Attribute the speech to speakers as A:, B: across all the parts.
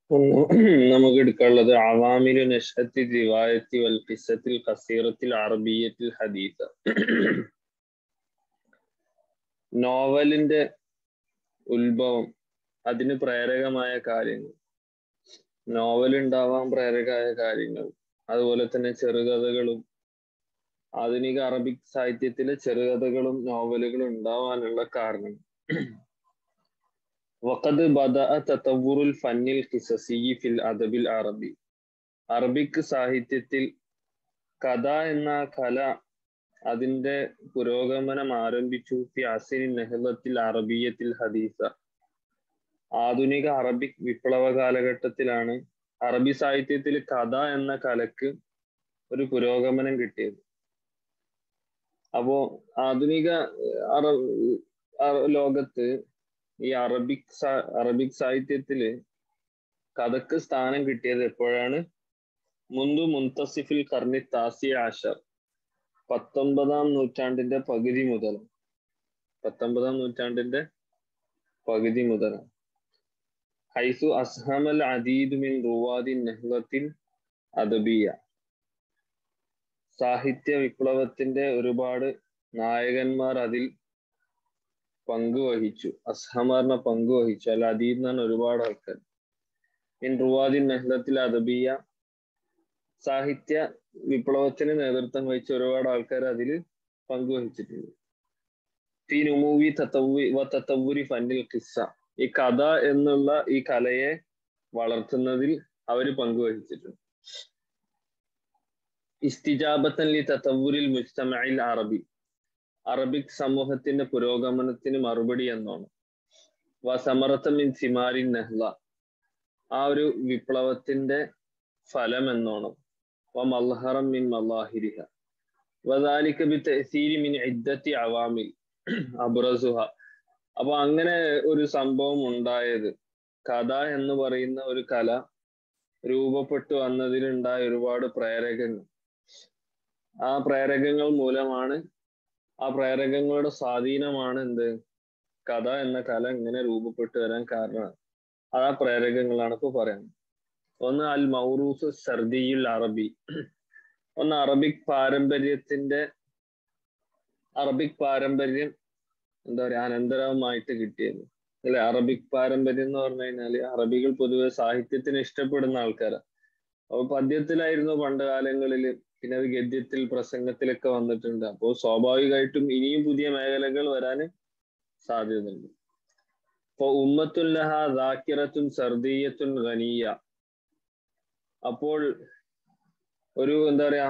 A: നമുക്ക് എടുക്കാനുള്ളത് അവാമിലു നഷ്അത്തി റിവായത്തി വൽ ഖിസ്സത്തിൽ ഖസീറത്തിൽ അറബിയത്തിൽ ഹദീസ നോവലിന്റെ ഉത്ഭവം അതിന് പ്രേരകമായ കാര്യങ്ങൾ നോവൽ ഉണ്ടാവാൻ പ്രേരകമായ കാര്യങ്ങൾ അതുപോലെ തന്നെ ചെറുകഥകളും ആധുനിക അറബിക് സാഹിത്യത്തിലെ ചെറുകഥകളും നോവലുകളും ഉണ്ടാവാനുള്ള കാരണം വഖദ് ബദഅ തതവ്വുറുൽ ഫന്നിൽ ഖിസസി ഫിൽ അദബിൽ അറബി അറബിക് സാഹിത്യത്തിൽ കഥ എന്ന കല അതിന്റെ പുരോഗമനം ആരംഭിച്ചു ഫി അസിനി നെഹ്ലത്തിൽ അറബിയത്തിൽ ഹദീസ ആധുനിക അറബിക് വിപ്ലവ കാലഘട്ടത്തിലാണ് അറബി സാഹിത്യത്തിൽ കഥ എന്ന കലക്ക് ഒരു പുരോഗമനം കിട്ടിയത് അപ്പോ ആധുനിക അറ ലോകത്ത് ഈ അറബിക് അറബിക് സാഹിത്യത്തില് കഥക്ക് സ്ഥാനം കിട്ടിയത് എപ്പോഴാണ് മുന്തു മുന്തസിഫിൽ കർണി താസി ആഷർ പത്തൊമ്പതാം നൂറ്റാണ്ടിന്റെ പകുതി മുതൽ പത്തൊമ്പതാം നൂറ്റാണ്ടിന്റെ പകുതി മുതൽ ഹൈസു അസ്ഹമൽ അദീദ് മിൻ റുവാദി നെഹ്ലത്തിൽ അദബിയ സാഹിത്യ വിപ്ലവത്തിന്റെ ഒരുപാട് നായകന്മാർ അതിൽ പങ്കുവഹിച്ചു അസ്ഹമാറിന പങ്കുവഹിച്ചു അല്ല അദീദ് എന്നാണ് ഒരുപാട് ആൾക്കാർ മിൻ റുവാദി നെഹ്ലത്തിൽ അദബിയ സാഹിത്യ വിപ്ലവത്തിന് നേതൃത്വം വഹിച്ച ഒരുപാട് ആൾക്കാർ അതിൽ പങ്കുവഹിച്ചിട്ടുണ്ട് ഫി നുമൂവി തത്തവി വ തത്തവുരി ഫന്നിൽ ഖിസ്സ ഈ കഥ എന്നുള്ള ഈ കലയെ വളർത്തുന്നതിൽ അവർ പങ്കുവഹിച്ചിട്ടുണ്ട് ഇസ്തിജാബത്തൻ ലി തത്തവുരിൽ മുജ്തമയിൽ അറബി അറബിക് സമൂഹത്തിന്റെ പുരോഗമനത്തിന് മറുപടി എന്നോണം വ സമറത്ത മിൻ സിമാരിൻ നെഹ്ല ആ ഒരു വിപ്ലവത്തിന്റെ ഫലം എന്നോണം വ മൽഹറം മിൻ മല്ലാഹിരിഹ വദാലിക ബി തഅസീരി മിൻ ഇദ്ദത്തി അവാമിൽ അബ്രസുഹ അപ്പൊ അങ്ങനെ ഒരു സംഭവം ഉണ്ടായത് കഥ എന്ന് പറയുന്ന ഒരു കല രൂപപ്പെട്ടു വന്നതിലുണ്ടായ ഒരുപാട് പ്രേരകങ്ങൾ ആ പ്രേരകങ്ങൾ മൂലമാണ് ആ പ്രേരകങ്ങളുടെ സ്വാധീനമാണ് എന്ത് കഥ എന്ന കല ഇങ്ങനെ രൂപപ്പെട്ടു വരാൻ കാരണം അത് ആ പ്രേരകങ്ങളാണ് ഇപ്പൊ പറയുന്നത് ഒന്ന് അൽ മൗറൂസ് സർദിയുൽ അറബി ഒന്ന് അറബിക് പാരമ്പര്യത്തിന്റെ അറബിക് പാരമ്പര്യം എന്താ പറയാ അനന്തരമായിട്ട് കിട്ടിയത് അല്ലെ അറബിക് പാരമ്പര്യം എന്ന് പറഞ്ഞു കഴിഞ്ഞാല് അറബികൾ പൊതുവെ സാഹിത്യത്തിന് ഇഷ്ടപ്പെടുന്ന ആൾക്കാരാണ് അപ്പൊ പദ്യത്തിലായിരുന്നു പണ്ട് കാലങ്ങളിൽ പിന്നെ അത് ഗദ്യത്തിൽ പ്രസംഗത്തിലൊക്കെ വന്നിട്ടുണ്ട് അപ്പോൾ സ്വാഭാവികമായിട്ടും ഇനിയും പുതിയ മേഖലകൾ വരാൻ സാധ്യതയുണ്ട് അപ്പൊ ഉമ്മത്തുല്ലഹ ദാക്കിറത്തുൻ സർദീയത്തുൻ ഖനീയ അപ്പോൾ ഒരു എന്താ പറയാ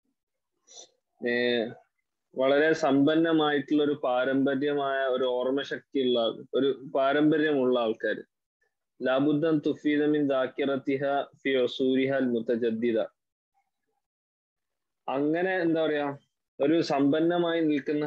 A: വളരെ സമ്പന്നമായിട്ടുള്ള ഒരു പാരമ്പര്യമായ ഒരു ഓർമ്മശക്തിയുള്ള ഒരു പാരമ്പര്യമുള്ള ആൾക്കാർ ലാബുദ്ദൻ തുഫീദമിൻ ദാക്കിറത്തിഹ ഫി ഒസൂരിഹൽ മുത്തജദ്ദിദ അങ്ങനെ എന്താ പറയാ ഒരു സമ്പന്നമായി നിൽക്കുന്ന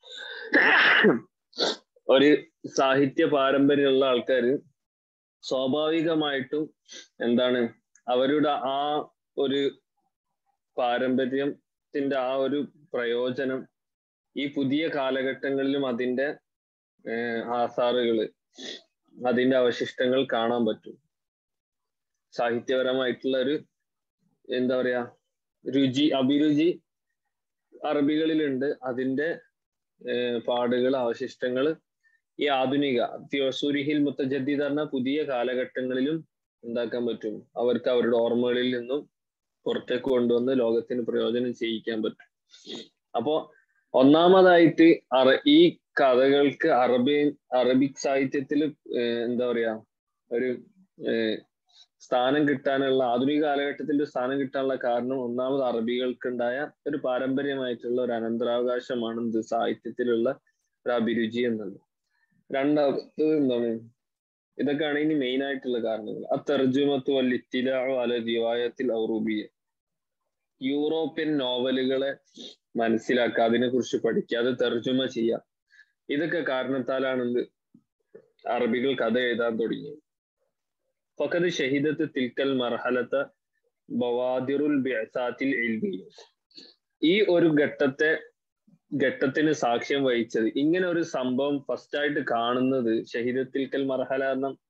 A: ഒരു സാഹിത്യ പാരമ്പര്യമുള്ള ആൾക്കാർ സ്വാഭാവികമായിട്ടും എന്താണ് അവരുടെ ആ ഒരു പാരമ്പര്യത്തിന്റെ ആ ഒരു പ്രയോജനം ഈ പുതിയ കാലഘട്ടങ്ങളിലും അതിന്റെ ആസാറുകള് അതിന്റെ അവശിഷ്ടങ്ങൾ കാണാൻ പറ്റും സാഹിത്യപരമായിട്ടുള്ള ഒരു എന്താ പറയാ രുചി അഭിരുചി അറബികളിലുണ്ട് അതിന്റെ പാടുകൾ അവശിഷ്ടങ്ങൾ ഈ ആധുനിക തിയോസൂരിഹിൽ മുത്തജദ്ദീദ് പറഞ്ഞ പുതിയ കാലഘട്ടങ്ങളിലും ഉണ്ടാക്കാൻ പറ്റും അവർക്ക് അവരുടെ ഓർമ്മകളിൽ നിന്നും പുറത്തേക്ക് കൊണ്ടുവന്ന് ലോകത്തിന് പ്രയോജനം ചെയ്യിക്കാൻ പറ്റും അപ്പോ ഒന്നാമതായിട്ട് അറ ഈ കഥകൾക്ക് അറബി അറബിക് സാഹിത്യത്തിൽ എന്താ പറയാ ഒരു സ്ഥാനം കിട്ടാനുള്ള ആധുനിക കാലഘട്ടത്തിൽ സ്ഥാനം കിട്ടാനുള്ള കാരണം ഒന്നാമത് അറബികൾക്കുണ്ടായ ഒരു പാരമ്പര്യമായിട്ടുള്ള ഒരു അനന്തരാവകാശമാണ് ഇത് സാഹിത്യത്തിലുള്ള ഒരു അഭിരുചി എന്നുള്ളത് രണ്ടാമത് എന്താണ് ഇതൊക്കെയാണ് ഇനി മെയിൻ ആയിട്ടുള്ള കാരണങ്ങൾ ആ തെർജുമത്ത് വല്ലിത്തിലാഴ് അല റിവായത്തിൽ ഔറൂബിയ യൂറോപ്യൻ നോവലുകളെ മനസ്സിലാക്കുക അതിനെ കുറിച്ച് പഠിക്കുക അത് തെർജുമ ചെയ്യുക ഇതൊക്കെ കാരണത്താലാണ് എന്ത് അറബികൾ കഥ എഴുതാൻ തുടങ്ങിയത് ഫക്കത് ഷഹിദത്ത് തിൽക്കൽ മർഹലത്ത് ബവാദിറുൽ ബിഅസാത്തിൽ ഇൽമിയ ഈ ഒരു ഘട്ടത്തെ ഘട്ടത്തിന് സാക്ഷ്യം വഹിച്ചത് ഇങ്ങനെ ഒരു സംഭവം ഫസ്റ്റ് ആയിട്ട് കാണുന്നത് ഷഹിദത്തിൽക്കൽ മർഹല എന്ന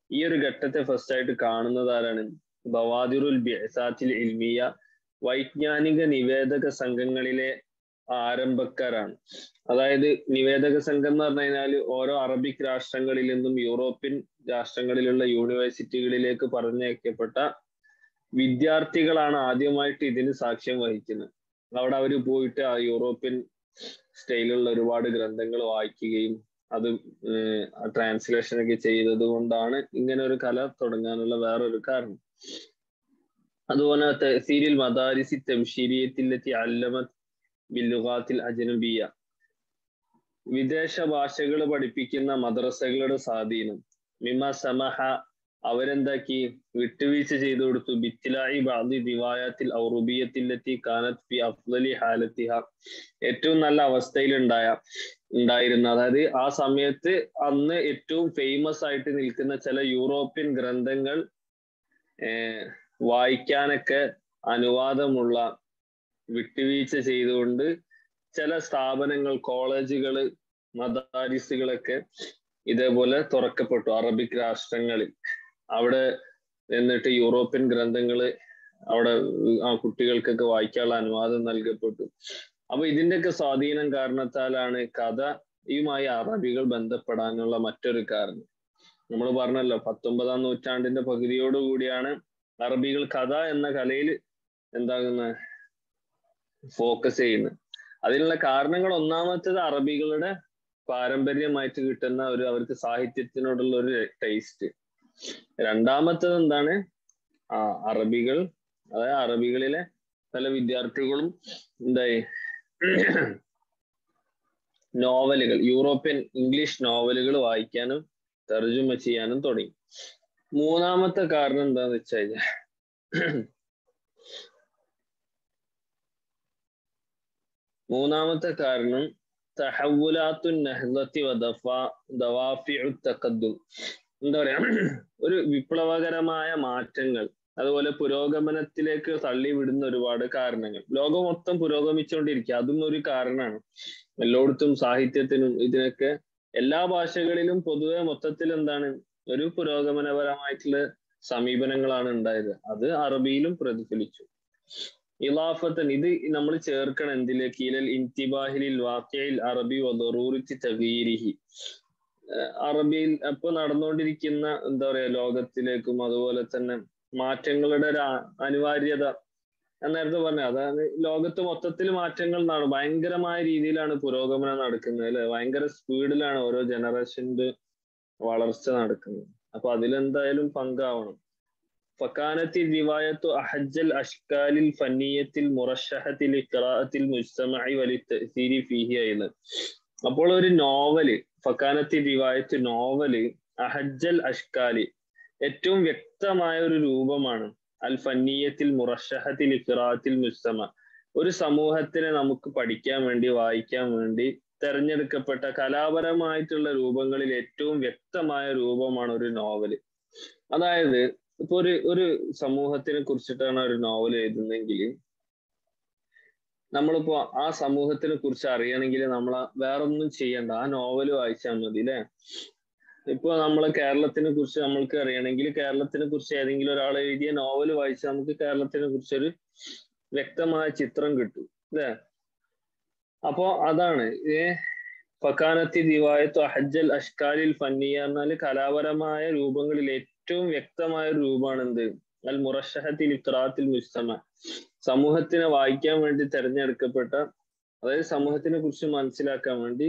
A: ഈ ഒരു ഘട്ടത്തെ ഫസ്റ്റ് ആയിട്ട് കാണുന്നത് ആരാണ് ബവാദിറുൽ ബിഅസാത്തിൽ ഇൽമിയ വൈജ്ഞാനിക നിവേദക സംഘങ്ങളിലെ ആരംഭക്കാരാണ് അതായത് നിവേദക സംഘം എന്ന് പറഞ്ഞു കഴിഞ്ഞാൽ ഓരോ അറബിക് രാഷ്ട്രങ്ങളിൽ നിന്നും യൂറോപ്യൻ രാഷ്ട്രങ്ങളിലുള്ള യൂണിവേഴ്സിറ്റികളിലേക്ക് പറഞ്ഞയക്കപ്പെട്ട വിദ്യാർത്ഥികളാണ് ആദ്യമായിട്ട് ഇതിന് സാക്ഷ്യം വഹിക്കുന്നത് അവിടെ അവർ പോയിട്ട് ആ യൂറോപ്യൻ സ്റ്റൈലുള്ള ഒരുപാട് ഗ്രന്ഥങ്ങൾ വായിക്കുകയും അത് ട്രാൻസ്ലേഷൻ ഒക്കെ ചെയ്തത് കൊണ്ടാണ് ഇങ്ങനെ ഒരു കല തുടങ്ങാനുള്ള വേറൊരു കാരണം അതുപോലെ തഹസീരിൽ മദാരിസി തംഷീരിയത്തിലെത്തി അല്ലമത് ബില്ലുഖാത്തിൽ അജനബിയ വിദേശ ഭാഷകൾ പഠിപ്പിക്കുന്ന മദ്രസകളുടെ സ്വാധീനം മിമ സമഹ അവരെന്താക്കി വിട്ടുവീഴ്ച ചെയ്തു കൊടുത്തു ബിത്തിലായി ബാദി ദിവായത്തിൽ ഔറുബിയത്തിലെത്തി കാനത്ത് ഫി അഫ്ലലി ഹാലത്തിഹ ഏറ്റവും നല്ല അവസ്ഥയിൽ ഉണ്ടായ ഉണ്ടായിരുന്ന അതായത് ആ സമയത്ത് അന്ന് ഏറ്റവും ഫേമസ് ആയിട്ട് നിൽക്കുന്ന ചില യൂറോപ്യൻ ഗ്രന്ഥങ്ങൾ ഏർ വായിക്കാനൊക്കെ അനുവാദമുള്ള വിട്ടുവീഴ്ച ചെയ്തുകൊണ്ട് ചില സ്ഥാപനങ്ങൾ കോളേജുകൾ മദാരിസുകളൊക്കെ ഇതേപോലെ തുറക്കപ്പെട്ടു അറബിക് രാഷ്ട്രങ്ങളിൽ അവിടെ എന്നിട്ട് യൂറോപ്യൻ ഗ്രന്ഥങ്ങൾ അവിടെ ആ കുട്ടികൾക്കൊക്കെ വായിക്കാനുള്ള അനുവാദം നൽകപ്പെട്ടു അപ്പൊ ഇതിന്റെയൊക്കെ സ്വാധീനം കാരണത്താലാണ് കഥയുമായി അറബികൾ ബന്ധപ്പെടാനുള്ള മറ്റൊരു കാരണം നമ്മൾ പറഞ്ഞല്ലോ പത്തൊമ്പതാം നൂറ്റാണ്ടിന്റെ പകുതിയോടുകൂടിയാണ് അറബികൾ കഥ എന്ന കലയിൽ എന്താകുന്ന ഫോക്കസ് ചെയ്യുന്നത് അതിനുള്ള കാരണങ്ങൾ ഒന്നാമത്തേത് അറബികളുടെ പാരമ്പര്യമായിട്ട് കിട്ടുന്ന ഒരു അവർക്ക് സാഹിത്യത്തിനോടുള്ള ഒരു ടേസ്റ്റ് രണ്ടാമത്തത് എന്താണ് ആ അറബികൾ അതായത് അറബികളിലെ പല വിദ്യാർത്ഥികളും എന്തായി നോവലുകൾ യൂറോപ്യൻ ഇംഗ്ലീഷ് നോവലുകൾ വായിക്കാനും തർജുമ ചെയ്യാനും തുടങ്ങി മൂന്നാമത്തെ കാരണം എന്താന്ന് വെച്ച് കഴിഞ്ഞാൽ മൂന്നാമത്തെ കാരണം തഹവുലാത്തു നഹ്ലത്തി ദവാഫിഉ തഖദ്ദും എന്താ പറയാ ഒരു വിപ്ലവകരമായ മാറ്റങ്ങൾ അതുപോലെ പുരോഗമനത്തിലേക്ക് തള്ളിവിടുന്ന ഒരുപാട് കാരണങ്ങൾ ലോകം മൊത്തം പുരോഗമിച്ചുകൊണ്ടിരിക്കുക അതും ഒരു കാരണമാണ് എല്ലായിടത്തും സാഹിത്യത്തിനും ഇതിനൊക്കെ എല്ലാ ഭാഷകളിലും പൊതുവെ മൊത്തത്തിൽ എന്താണ് ഒരു പുരോഗമനപരമായിട്ടുള്ള സമീപനങ്ങളാണ് ഉണ്ടായത് അത് അറബിയിലും പ്രതിഫലിച്ചു ഇലാഫത്തൻ ഇത് നമ്മൾ ചേർക്കണം എന്തിലേക്ക് ഇലൽ ഇന്തിബാഹിലിൽ വാക്യയിൽ അറബി വദറൂറിച്ച് തകീരിഹി അറബിയിൽ ഇപ്പൊ നടന്നുകൊണ്ടിരിക്കുന്ന എന്താ പറയാ ലോകത്തിലേക്കും അതുപോലെ തന്നെ മാറ്റങ്ങളുടെ ഒരു അനിവാര്യത ഞാൻ നേരത്തെ പറഞ്ഞ അതായത് ലോകത്ത് മൊത്തത്തിൽ മാറ്റങ്ങൾ നട ഭയങ്കരമായ രീതിയിലാണ് പുരോഗമനം നടക്കുന്നത് അല്ലെ ഭയങ്കര സ്പീഡിലാണ് ഓരോ ജനറേഷന്റെ വളർച്ച നടക്കുന്നത് അപ്പൊ അതിലെന്തായാലും പങ്കാവണം ഫക്കാനത്തി റിവായത്തു അഹജ്ജൽ അഷ്കാലിൽ ഫന്നിയത്തിൽ മുറഷഹത്തിൽ ഇഖ്റാഅത്തിൽ മുജ്തമഇ വലി തഅസീരി ഫീഹി അയ്ലൻ അപ്പോൾ ഒരു നോവല് ഫക്കാനത്തി റിവായത്ത് നോവല് അഹജ്ജൽ അഷ്കാലി ഏറ്റവും വ്യക്തമായ ഒരു രൂപമാണ് അൽ ഫന്നീയത്തിൽ മുറഷഹത്തിൽ ഇഖ്റാത്തിൽ മുസ്തമ ഒരു സമൂഹത്തിനെ നമുക്ക് പഠിക്കാൻ വേണ്ടി വായിക്കാൻ വേണ്ടി തെരഞ്ഞെടുക്കപ്പെട്ട കലാപരമായിട്ടുള്ള രൂപങ്ങളിൽ ഏറ്റവും വ്യക്തമായ രൂപമാണ് ഒരു നോവല് അതായത് ഇപ്പൊ ഒരു ഒരു സമൂഹത്തിനെ കുറിച്ചിട്ടാണ് ഒരു നോവൽ എഴുതുന്നെങ്കിൽ നമ്മളിപ്പോ ആ സമൂഹത്തിനെ കുറിച്ച് അറിയണമെങ്കിൽ നമ്മൾ വേറൊന്നും ചെയ്യണ്ട ആ നോവൽ വായിച്ചാൽ മതി അല്ലെ ഇപ്പൊ നമ്മളെ കേരളത്തിനെ കുറിച്ച് നമ്മൾക്ക് അറിയണമെങ്കിൽ കേരളത്തിനെ കുറിച്ച് ഏതെങ്കിലും ഒരാൾ എഴുതിയ നോവൽ വായിച്ചാൽ നമുക്ക് കേരളത്തിനെ കുറിച്ചൊരു വ്യക്തമായ ചിത്രം കിട്ടും അല്ലേ അപ്പോ അതാണ് ഏ ഫക്കാനത്തി ദിവായത്തു അഹജ്ജൽ അഷ്കാലിൽ ഫന്നിയ എന്നാൽ കലാപരമായ രൂപങ്ങളിൽ ഏറ്റവും വ്യക്തമായ ഒരു രൂപമാണ് എന്ത് അൽ മുറഷഹത്തിൽ ഇഖ്റാത്തിൽ മുസ്തമ സമൂഹത്തിനെ വായിക്കാൻ വേണ്ടി തെരഞ്ഞെടുക്കപ്പെട്ട അതായത് സമൂഹത്തിനെ കുറിച്ച് മനസ്സിലാക്കാൻ വേണ്ടി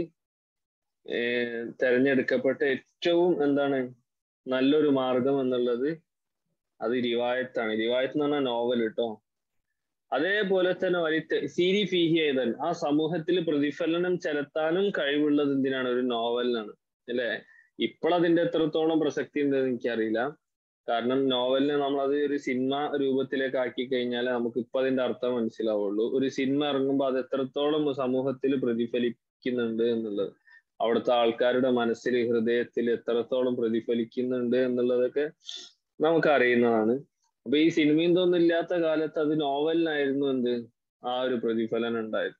A: തെരഞ്ഞെടുക്കപ്പെട്ട ഏറ്റവും എന്താണ് നല്ലൊരു മാർഗം എന്നുള്ളത് അത് റിവായത്താണ് റിവായത്ത് എന്ന് പറഞ്ഞാൽ നോവൽ കേട്ടോ അതേപോലെ തന്നെ വലിയ സീരി ഫീഹി ചെയ്താൽ ആ സമൂഹത്തിൽ പ്രതിഫലനം ചെലുത്താനും കഴിവുള്ളത് എന്തിനാണ് ഒരു നോവലിനാണ് അല്ലെ ഇപ്പോൾ അതിന്റെ എത്രത്തോളം പ്രസക്തി ഉണ്ടെന്ന് എനിക്കറിയില്ല കാരണം നോവലിനെ നമ്മൾ അത് ഒരു സിനിമ രൂപത്തിലേക്ക് ആക്കി കഴിഞ്ഞാൽ നമുക്ക് ഇപ്പൊ അതിന്റെ അർത്ഥം മനസ്സിലാവുള്ളൂ ഒരു സിനിമ ഇറങ്ങുമ്പോൾ അത് എത്രത്തോളം സമൂഹത്തിൽ പ്രതിഫലിക്കുന്നുണ്ട് എന്നുള്ളത് അവിടുത്തെ ആൾക്കാരുടെ മനസ്സിൽ ഹൃദയത്തിൽ എത്രത്തോളം പ്രതിഫലിക്കുന്നുണ്ട് എന്നുള്ളതൊക്കെ നമുക്ക് അറിയുന്നതാണ് അപ്പൊ ഈ സിനിമയും തോന്നും ഇല്ലാത്ത കാലത്ത് അത് നോവലിനായിരുന്നു എന്ത് ആ ഒരു പ്രതിഫലനം ഉണ്ടായത്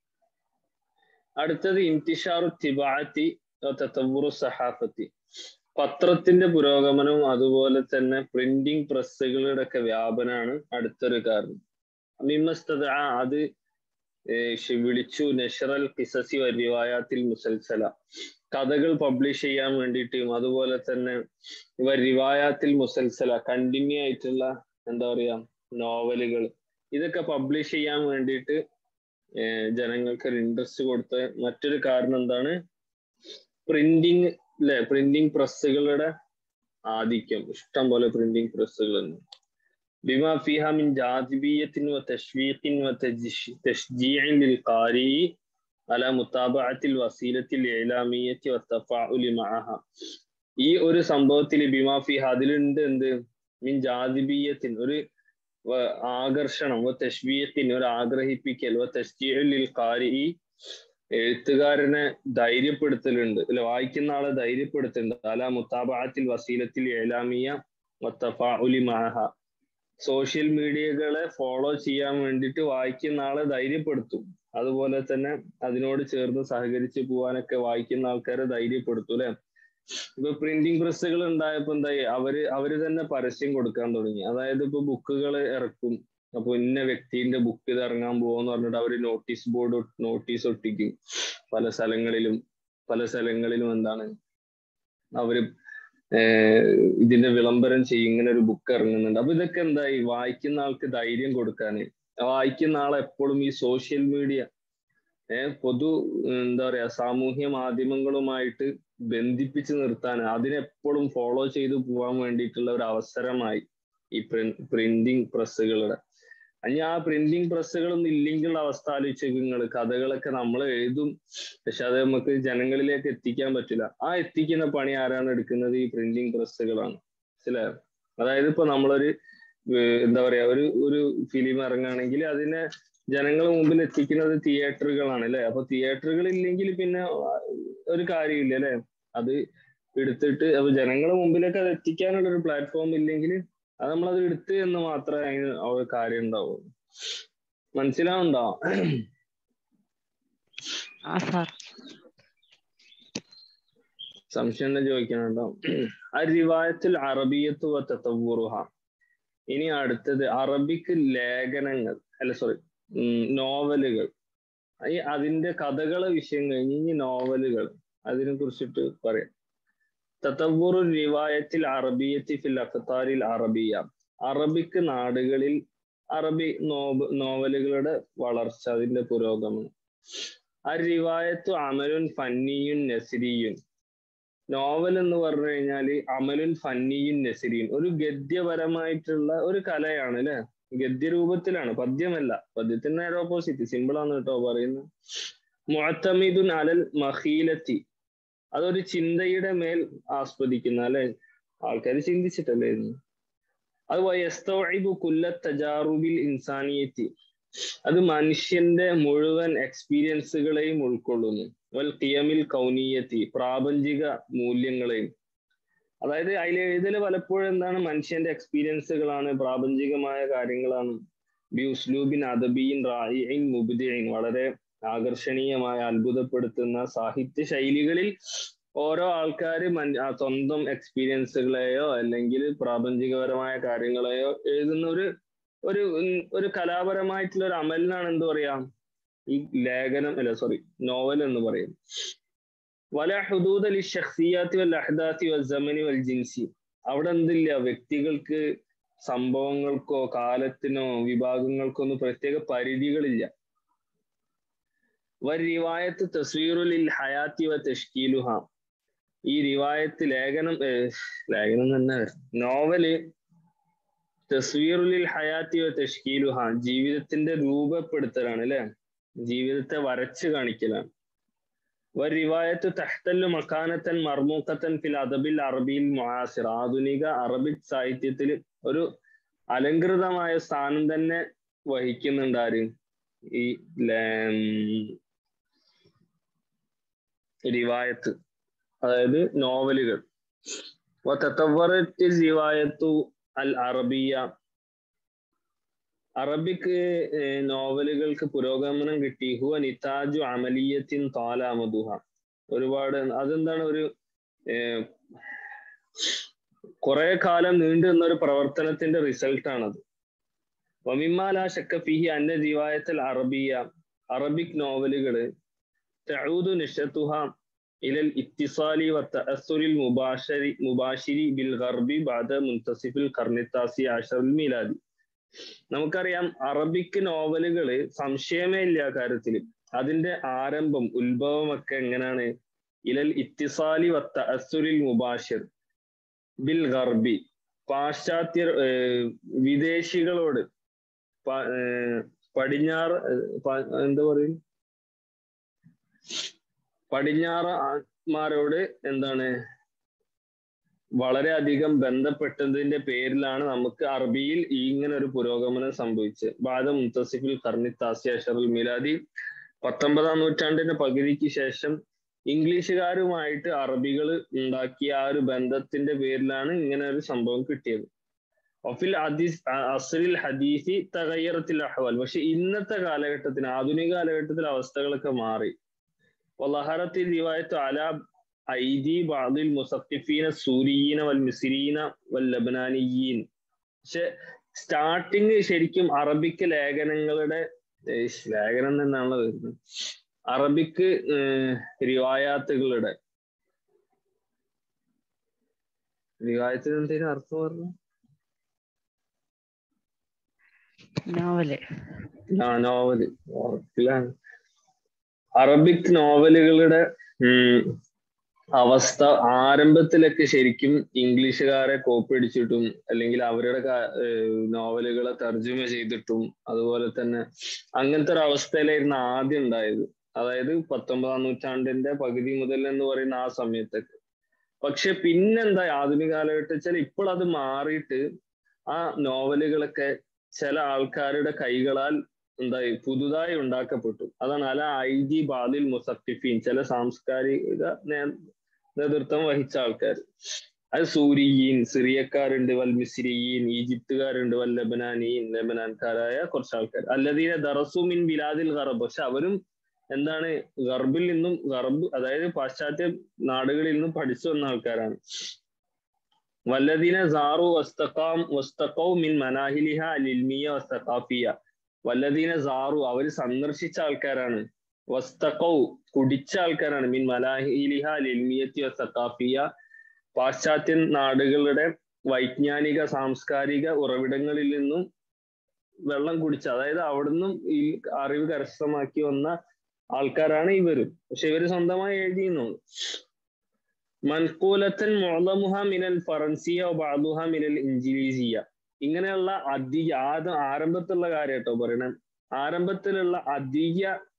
A: അടുത്തത് ഇന്തിഷാറു തിബാത്തി തത്തവുറു സഹാഫത്തി പത്രത്തിന്റെ പുരോഗമനവും അതുപോലെ തന്നെ പ്രിന്റിംഗ് പ്രസ്സുകളുടെ ഒക്കെ വ്യാപനമാണ് അടുത്തൊരു കാരണം മിമ്മസ്തദ അത് വിളിച്ചു നഷറൽ കിസസി വരിവായാത്തിൽ മുസൽസല കഥകൾ പബ്ലിഷ് ചെയ്യാൻ വേണ്ടിയിട്ടും അതുപോലെ തന്നെ ഇവ റിവായാത്തിൽ മുസൽസല കണ്ടിന്യൂ ആയിട്ടുള്ള എന്താ പറയാ നോവലുകൾ ഇതൊക്കെ പബ്ലിഷ് ചെയ്യാൻ വേണ്ടിയിട്ട് ജനങ്ങൾക്ക് ഒരു ഇൻട്രസ്റ്റ് കൊടുത്ത മറ്റൊരു കാരണം എന്താണ് പ്രിന്റിങ് അല്ലെ പ്രിന്റിംഗ് പ്രസ്സുകളുടെ ആധിക്യം ഇഷ്ടം പോലെ പ്രിന്റിംഗ് പ്രസ്സുകൾ ഉണ്ട് بما فيها من جاذبية وتشويق وتشجيع للقارئ على متابعة الوسيلة الإعلامية والتفاعل معها ഈ ഒരു സംഭവത്തിൽ ബിമാ ഫിഹ അതിലുണ്ട് എന്ത് മീൻ ജാതിബീയത്തിൻ ഒരു ആകർഷണം തെഷ്വീഖിൻ ഒരു ആഗ്രഹിപ്പിക്കൽ തെഷ്ജീലിൽ കാരി എഴുത്തുകാരനെ ധൈര്യപ്പെടുത്തലുണ്ട് അല്ലെ വായിക്കുന്ന ആളെ ധൈര്യപ്പെടുത്തുന്നുണ്ട് അല മുത്താബാത്തിൽ വസീലത്തിൽ ഏലാമിയ വത്തഫാഉലി മഹ സോഷ്യൽ മീഡിയകളെ ഫോളോ ചെയ്യാൻ വേണ്ടിയിട്ട് വായിക്കുന്ന ആളെ ധൈര്യപ്പെടുത്തും അതുപോലെ തന്നെ അതിനോട് ചേർന്ന് സഹകരിച്ച് പോവാനൊക്കെ വായിക്കുന്ന ആൾക്കാരെ ധൈര്യപ്പെടുത്തും അല്ലെ ഇപ്പൊ പ്രിന്റിംഗ് പ്രസ്സുകൾ ഉണ്ടായപ്പോ എന്തായി അവര് അവര് തന്നെ പരസ്യം കൊടുക്കാൻ തുടങ്ങി അതായത് ഇപ്പൊ ബുക്കുകൾ ഇറക്കും അപ്പൊ ഇന്ന വ്യക്തിന്റെ ബുക്ക് ഇത് ഇറങ്ങാൻ പോകുമെന്ന് പറഞ്ഞിട്ട് അവര് നോട്ടീസ് ബോർഡ് നോട്ടീസ് ഒട്ടിക്കും പല സ്ഥലങ്ങളിലും പല സ്ഥലങ്ങളിലും എന്താണ് അവര് ഇതിന്റെ വിളംബരം ചെയ്യും ഇങ്ങനെ ഒരു ബുക്ക് ഇറങ്ങുന്നുണ്ട് അപ്പൊ ഇതൊക്കെ എന്തായി വായിക്കുന്ന ആൾക്ക് ധൈര്യം കൊടുക്കാന് വായിക്കുന്ന ആൾ എപ്പോഴും ഈ സോഷ്യൽ മീഡിയ ഏഹ് പൊതു എന്താ പറയാ സാമൂഹ്യ മാധ്യമങ്ങളുമായിട്ട് ബന്ധിപ്പിച്ച് നിർത്താൻ അതിനെപ്പോഴും ഫോളോ ചെയ്തു പോകാൻ വേണ്ടിയിട്ടുള്ള ഒരു അവസരമായി ഈ പ്രിന്റിംഗ് പ്രസ്സുകളുടെ അനി ആ പ്രിന്റിംഗ് പ്രസ്സുകളൊന്നും ഇല്ലെങ്കിലുള്ള അവസ്ഥ ആലോചിച്ച് നിങ്ങൾ കഥകളൊക്കെ നമ്മൾ എഴുതും പക്ഷെ അത് നമുക്ക് ജനങ്ങളിലേക്ക് എത്തിക്കാൻ പറ്റില്ല ആ എത്തിക്കുന്ന പണി ആരാണ് എടുക്കുന്നത് ഈ പ്രിന്റിംഗ് പ്രസ്സുകളാണ് മനസ്സിലായോ അതായത് ഇപ്പൊ നമ്മളൊരു എന്താ പറയാ ഒരു ഒരു ഫിലിം ഇറങ്ങുകയാണെങ്കിൽ അതിനെ ജനങ്ങൾ മുമ്പിൽ എത്തിക്കുന്നത് തിയേറ്ററുകളാണ് അല്ലെ അപ്പൊ തിയേറ്ററുകൾ ഇല്ലെങ്കിൽ പിന്നെ ഒരു കാര്യമില്ല അല്ലെ അത് എടുത്തിട്ട് അപ്പൊ ജനങ്ങളുടെ മുമ്പിലേക്ക് അത് എത്തിക്കാനുള്ള ഒരു പ്ലാറ്റ്ഫോം ഇല്ലെങ്കിൽ അത് നമ്മളത് എടുത്ത് എന്ന് മാത്രമേ അതിന് ഒരു കാര്യം ഉണ്ടാവൂ മനസ്സിലാവുണ്ടോ സംശയം തന്നെ ചോദിക്കണുണ്ടോ ആ റിവായത്തിൽ അറബിയത്ത് തത്തവൂറുഹ ഇനി അടുത്തത് അറബിക്ക് ലേഖനങ്ങൾ അല്ല സോറി നോവലുകൾ ഈ അതിന്റെ കഥകളെ വിഷയം കഴിഞ്ഞ് ഇനി നോവലുകൾ അതിനെ കുറിച്ചിട്ട് പറയാം തത്തവൂറു റിവായത്തിൽ അറബിയത്തി ഫിൽ അഖത്താരിൽ അറബിയ അറബിക്ക് നാടുകളിൽ അറബി നോവ നോവലുകളുടെ വളർച്ച അതിന്റെ പുരോഗമനം ആ റിവായത്തു അമലുൻ ഫന്നിയുൻ നസിരിയുൻ നോവൽ എന്ന് പറഞ്ഞു കഴിഞ്ഞാൽ അമലുൻ ഫന്നിയുൻ നസിരിയുൻ ഒരു ഗദ്യപരമായിട്ടുള്ള ഒരു കലയാണ് അല്ലെ ഗദ്യരൂപത്തിലാണ് പദ്യമല്ല പദ്യത്തിന് നേരെ ഓപ്പോസിറ്റ് സിമ്പിൾ ആണ് കേട്ടോ പറയുന്നത് മുഅത്തമിദുൻ അലൽ മഹീലത്തി അതൊരു ചിന്തയുടെ മേൽ ആസ്വദിക്കുന്ന അല്ലെ ആൾക്കാർ ചിന്തിച്ചിട്ടല്ലേ അത് വയസ്തവൈബു കുല്ല തജാറുബിൽ ഇൻസാനിയത്തി അത് മനുഷ്യന്റെ മുഴുവൻ എക്സ്പീരിയൻസുകളെയും ഉൾക്കൊള്ളുന്നു വൽ കിയമിൽ കൗനീയത്തി പ്രാപഞ്ചിക മൂല്യങ്ങളെയും അതായത് അതിൽ എഴുതല് പലപ്പോഴും എന്താണ് മനുഷ്യന്റെ എക്സ്പീരിയൻസുകളാണ് പ്രാപഞ്ചികമായ കാര്യങ്ങളാണ് ബി ഉസ്ലൂബിൻ അദബിൻ റായിൻ മുബിദിൻ വളരെ ആകർഷണീയമായ അത്ഭുതപ്പെടുത്തുന്ന സാഹിത്യ ശൈലികളിൽ ഓരോ ആൾക്കാർ സ്വന്തം എക്സ്പീരിയൻസുകളെയോ അല്ലെങ്കിൽ പ്രാപഞ്ചികപരമായ കാര്യങ്ങളെയോ എഴുതുന്ന ഒരു ഒരു ഒരു കലാപരമായിട്ടുള്ള ഒരു അമലിനാണ് എന്ത് പറയാ ഈ ലേഖനം അല്ല സോറി നോവൽ എന്ന് പറയും വല ഹുദൂദ് അലി ഷഖ്സിയാത്തി വൽ അഹദാത്തി വൽ ജമനി വൽ ജിൻസി അവിടെ എന്തില്ല വ്യക്തികൾക്ക് സംഭവങ്ങൾക്കോ കാലത്തിനോ വിഭാഗങ്ങൾക്കോ ഒന്നും പ്രത്യേക പരിധികളില്ല റിവായത്ത് തസ്വീറുലിൽ ഹയാത്തി വ തഷ്കീലുഹ ഈ റിവായത്ത് ലേഖനം ലേഖനം തന്നെ നോവല് തസ്വീറുലിൽ ഹയാത്തി വ തഷ്കീലുഹ ജീവിതത്തിന്റെ രൂപപ്പെടുത്തലാണ് അല്ലെ ജീവിതത്തെ വരച്ചു കാണിക്കലാണ് റിവായത്ത് തഹ്തല്ലു മക്കാനത്തൻ മർമൂക്കത്തൻ ഫിൽ അദബിൽ അറബിയിൽ മുഹാസിർ ആധുനിക അറബിക് സാഹിത്യത്തിൽ ഒരു അലങ്കൃതമായ സ്ഥാനം തന്നെ വഹിക്കുന്നുണ്ട് ആര് ഈ റിവായത്ത് അതായത് നോവലുകൾ റിവായത്തു അൽ അറബിയ അറബിക് നോവലുകൾക്ക് പുരോഗമനം കിട്ടി ഹുവ നിതാജു അമലിയത്തിൻ താലാമതുഹ ഒരുപാട് അതെന്താണ് ഒരു കുറെ കാലം നീണ്ടു നിന്ന ഒരു പ്രവർത്തനത്തിന്റെ റിസൾട്ട് ആണത് വമിമാല ഷക്കഫിഹി അന്ന റിവായത്തൽ അറബിയ അറബിക് നോവലുകള് തഊദു നിഷത്തുഹ ഇലൽ ഇത്തിസാലി വത്തഅസ്സുരിൽ മുബാശരി മുബാശിരി ബിൽ ഗർബി ബാദ മുൻതസിഫിൽ കർണിത്താസി ആഷറുൽ മീലാദി നമുക്കറിയാം അറബിക് നോവലുകള് സംശയമേ ഇല്ല ആ കാര്യത്തിൽ അതിന്റെ ആരംഭം ഉത്ഭവമൊക്കെ എങ്ങനെയാണ് ഇലൽ ഇത്തിസാലി വത്തഅസ്സുരിൽ മുബാഷിർ ബിൽ ഗർബി പാശ്ചാത്യ വിദേശികളോട് പടിഞ്ഞാറ് എന്താ പറയും പടിഞ്ഞാറന്മാരോട് എന്താണ് വളരെയധികം ബന്ധപ്പെട്ടതിന്റെ പേരിലാണ് നമുക്ക് അറബിയിൽ ഇങ്ങനെ ഒരു പുരോഗമനം സംഭവിച്ചത് ബാദ മുത്തസിഫിൽ കർണിത്താസി അഷറുൽ മിലാദി പത്തൊമ്പതാം നൂറ്റാണ്ടിന്റെ പകുതിക്ക് ശേഷം ഇംഗ്ലീഷുകാരുമായിട്ട് അറബികൾ ഉണ്ടാക്കിയ ആ ഒരു ബന്ധത്തിന്റെ പേരിലാണ് ഇങ്ങനെ ഒരു സംഭവം കിട്ടിയത് ഒഫിൽ ഹദീസ് അസറിൽ ഹദീസി തകയ്യറത്തിൽ അഹ്വാൽ പക്ഷെ ഇന്നത്തെ കാലഘട്ടത്തിന് ആധുനിക കാലഘട്ടത്തിലെ അവസ്ഥകളൊക്കെ മാറി വലഹറത്തി റിവായത്ത് അല ഐദി ബാദിൽ മുസഖിഫീന സൂരിയീന വൽ മിസിരീന വൽ ലബനാനിയീൻ പക്ഷെ സ്റ്റാർട്ടിങ് ശരിക്കും അറബിക്ക് ലേഖനങ്ങളുടെ ലേഖനം തന്നെയാണല്ലോ വരുന്നത് അറബിക്ക് റിവായാത്തുകളുടെ റിവായത്തിന് എന്തെങ്കിലും അർത്ഥം പറഞ്ഞു
B: നോവല്
A: ആ നോവല് ഉറപ്പിലാണ് അറബിക് നോവലുകളുടെ അവസ്ഥ ആരംഭത്തിലൊക്കെ ശരിക്കും ഇംഗ്ലീഷുകാരെ കോപ്പി അടിച്ചിട്ടും അല്ലെങ്കിൽ അവരുടെ നോവലുകളെ തർജ്ജമ ചെയ്തിട്ടും അതുപോലെ തന്നെ അങ്ങനത്തെ ഒരു അവസ്ഥയിലായിരുന്നു ആദ്യം ഉണ്ടായത് അതായത് പത്തൊമ്പതാം നൂറ്റാണ്ടിന്റെ പകുതി മുതൽ എന്ന് പറയുന്ന ആ സമയത്തൊക്കെ പക്ഷെ പിന്നെന്താ ആധുനിക കാലഘട്ടത്തിൽ ഇപ്പോൾ അത് മാറിയിട്ട് ആ നോവലുകളൊക്കെ ചില ആൾക്കാരുടെ കൈകളാൽ എന്തായി പുതുതായി ഉണ്ടാക്കപ്പെട്ടു അതാണ് അല ഐ ജി ബാദിൽ മുസഫിഫീൻ ചില സാംസ്കാരിക നേതൃത്വം വഹിച്ച ആൾക്കാർ അത് സൂരിയീൻ സിറിയക്കാരുണ്ട് വൽ മിസ്രിയീൻ ഈജിപ്തുകാരുണ്ട് വൽ ലബനാനീൻ ലബനാൻകാരായ കുറച്ച് ആൾക്കാർ അല്ലദീന ദറസു മിൻ ബിലാദിൽ ഗറബ് പക്ഷെ അവരും എന്താണ് ഗർബിൽ നിന്നും ഗർബ് അതായത് പാശ്ചാത്യ നാടുകളിൽ നിന്നും പഠിച്ചു വന്ന ആൾക്കാരാണ് വല്ലദീന സാറു വസ്തഖാം വസ്തഖൗ മിൻ മനാഹിലിഹ അലിൽമിയ വസ്തഖാഫിയ വല്ലദീന സാറു അവർ സന്ദർശിച്ച ആൾക്കാരാണ് വസ്തഖൗ കുടിച്ച ആൾക്കാരാണ് മിൻ മലാഹിലിഹ അലിൽമിയത്തി വസ്തഖാഫിയ പാശ്ചാത്യ നാടുകളുടെ വൈജ്ഞാനിക സാംസ്കാരിക ഉറവിടങ്ങളിൽ നിന്നും വെള്ളം കുടിച്ച അതായത് അവിടുന്ന് ഈ അറിവ് കരസ്ഥമാക്കി വന്ന ആൾക്കാരാണ് ഇവരും പക്ഷെ ഇവര് സ്വന്തമായി എഴുതിയെന്നു മൻകൂലത്തൻ മുഅലമുഹ മിനൽ ഫറൻസിയ ബാദുഹ മിനൽ ഇഞ്ചിലീസിയ ഇങ്ങനെയുള്ള അധിക ആദ്യം ആരംഭത്തിലുള്ള കാര്യം കേട്ടോ പറയണേ ആരംഭത്തിലുള്ള അധിക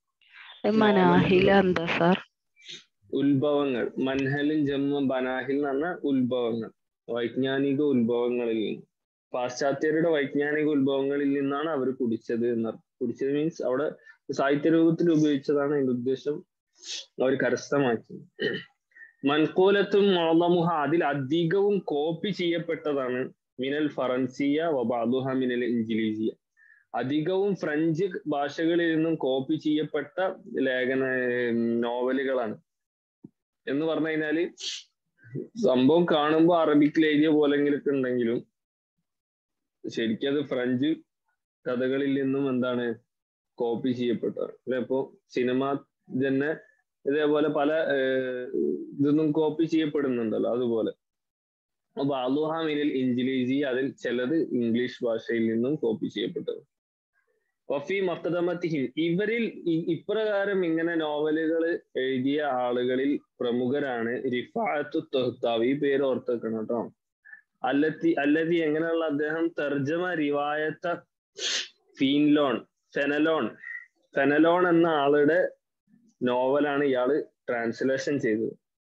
B: മനാഹില എന്താ സാർ
A: ഉത്ഭവങ്ങൾ മൻഹലും ജമ്മും ബനാഹിൽ എന്ന് പറഞ്ഞ ഉത്ഭവങ്ങൾ വൈജ്ഞാനിക ഉത്ഭവങ്ങളിൽ നിന്ന് പാശ്ചാത്യരുടെ വൈജ്ഞാനിക ഉത്ഭവങ്ങളിൽ നിന്നാണ് അവർ കുടിച്ചത് എന്ന് കുടിച്ചത് മീൻസ് അവിടെ സാഹിത്യ രൂപത്തിൽ ഉപയോഗിച്ചതാണ് അതിന്റെ ഉദ്ദേശം അവർ കരസ്ഥമാക്കി മൻകൂലത്തും മോളമുഹ അതിൽ അധികവും കോപ്പി ചെയ്യപ്പെട്ടതാണ് മിനൽ ഫറൻസിയ വബാദുഹ മിനൽ ഇഞ്ചിലീസിയ അധികവും ഫ്രഞ്ച് ഭാഷകളിൽ നിന്നും കോപ്പി ചെയ്യപ്പെട്ട ലേഖന നോവലുകളാണ് എന്ന് പറഞ്ഞു കഴിഞ്ഞാല് സംഭവം കാണുമ്പോൾ അറബിക്കിൽ എഴുതിയ പോലെങ്കിലൊക്കെ ഉണ്ടെങ്കിലും ശരിക്കും അത് ഫ്രഞ്ച് കഥകളിൽ നിന്നും എന്താണ് കോപ്പി ചെയ്യപ്പെട്ടത് അല്ലെ ഇപ്പോ സിനിമ തന്നെ ഇതേപോലെ പല ഇതൊന്നും കോപ്പി ചെയ്യപ്പെടുന്നുണ്ടല്ലോ അതുപോലെ അപ്പൊ അലുഹാമിനിൽ ഇഞ്ചിലീസി അതിൽ ചിലത് ഇംഗ്ലീഷ് ഭാഷയിൽ നിന്നും കോപ്പി ചെയ്യപ്പെട്ടത് വഫി മക്കദമത്തിഹിം ഇവരിൽ ഇപ്രകാരം ഇങ്ങനെ നോവലുകൾ എഴുതിയ ആളുകളിൽ പ്രമുഖരാണ് റിഫാഅത്തു തൊഹ്താവ് ഈ പേര് ഓർത്തെക്കണം കേട്ടോ അല്ലത്തി അല്ലതി എങ്ങനെയുള്ള അദ്ദേഹം തർജമ റിവായത്ത ഫീൻലോൺ ഫെനലോൺ ഫെനലോൺ എന്ന ആളുടെ നോവലാണ് ഇയാള് ട്രാൻസ്ലേഷൻ ചെയ്തത്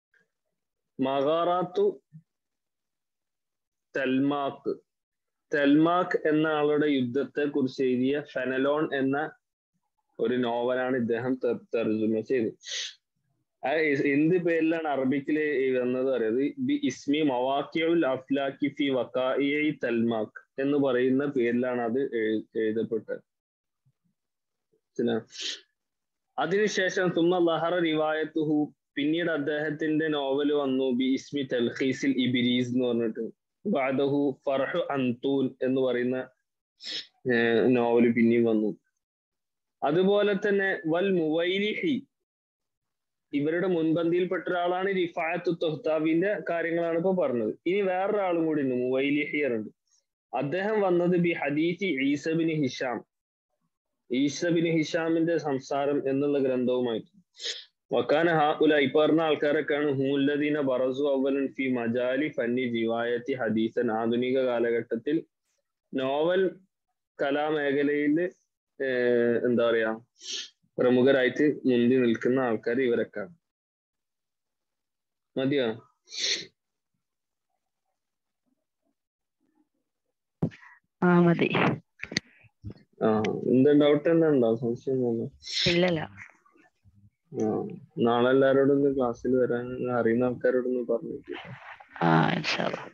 A: മഹാറാത്തു തെൽമാക്ക് തെൽമാക്ക് എന്ന ആളുടെ യുദ്ധത്തെ കുറിച്ച് എഴുതിയ ഫെനലോൺ എന്ന ഒരു നോവലാണ് ഇദ്ദേഹം തർജുമ ചെയ്തത് എന്ത് പേരിലാണ് അറബിക്കിൽ വന്നത് അറിയത് ബി ഇസ്മി മവാക്കിയുൽ അഫ്ലാക്കി ഫി വക്കായി തൽമാക്ക് എന്ന് പറയുന്ന പേരിലാണ് അത് എഴുതപ്പെട്ടത് അതിനുശേഷം തുമ്മ ലഹറ റിവായത്തുഹു പിന്നീട് അദ്ദേഹത്തിന്റെ നോവൽ വന്നു ബി ഇസ്മി തൽഖീസിൽ ഇബിരീസ് എന്ന് പറഞ്ഞിട്ട് ബാദഹു ഫർഹു അന്തൂൻ എന്ന് പറയുന്ന നോവൽ പിന്നെയും വന്നു അതുപോലെ തന്നെ വൽ മുവൈലിഹി ഇവരുടെ മുൻപന്തിയിൽപ്പെട്ട ഒരാളാണ് റിഫായത്തു തൊഹ്താബിന്റെ കാര്യങ്ങളാണ് ഇപ്പൊ പറഞ്ഞത് ഇനി വേറൊരാളും കൂടി ഉണ്ട് മുവൈലിഹിയർ ഉണ്ട് അദ്ദേഹം വന്നത് ബി ഹദീസി ഈസബിന് ഹിഷാം ഈസബിന് ഹിഷാമിന്റെ സംസാരം എന്നുള്ള ഗ്രന്ഥവുമായിട്ട് വക്കാന ഹാഉല ഈ പറഞ്ഞ ആൾക്കാരൊക്കെയാണ് ഹൂല്ലദീന ബറസു അവലൻ ഫി മജാലി ഫന്നി ജിവായത്തി ഹദീസൻ ആധുനിക കാലഘട്ടത്തിൽ നോവൽ കലാമേഖലയിൽ എന്താ പറയാ പ്രമുഖരായിട്ട് മുന്തി നിൽക്കുന്ന ആൾക്കാർ ഇവരൊക്കെയാണ് മതിയോ
B: ആ മതി
A: ആ എന്താ ഡൗട്ട് എന്താ ഉണ്ടോ സംശയം ഒന്നും
B: ഇല്ലല്ല
A: ആ നാളെ എല്ലാരോടും ഒന്ന് ക്ലാസ്സിൽ വരാൻ അറിയുന്ന ആൾക്കാരോടൊന്ന് പറഞ്ഞിട്ട്
B: ആ ഇൻഷാല്ലാ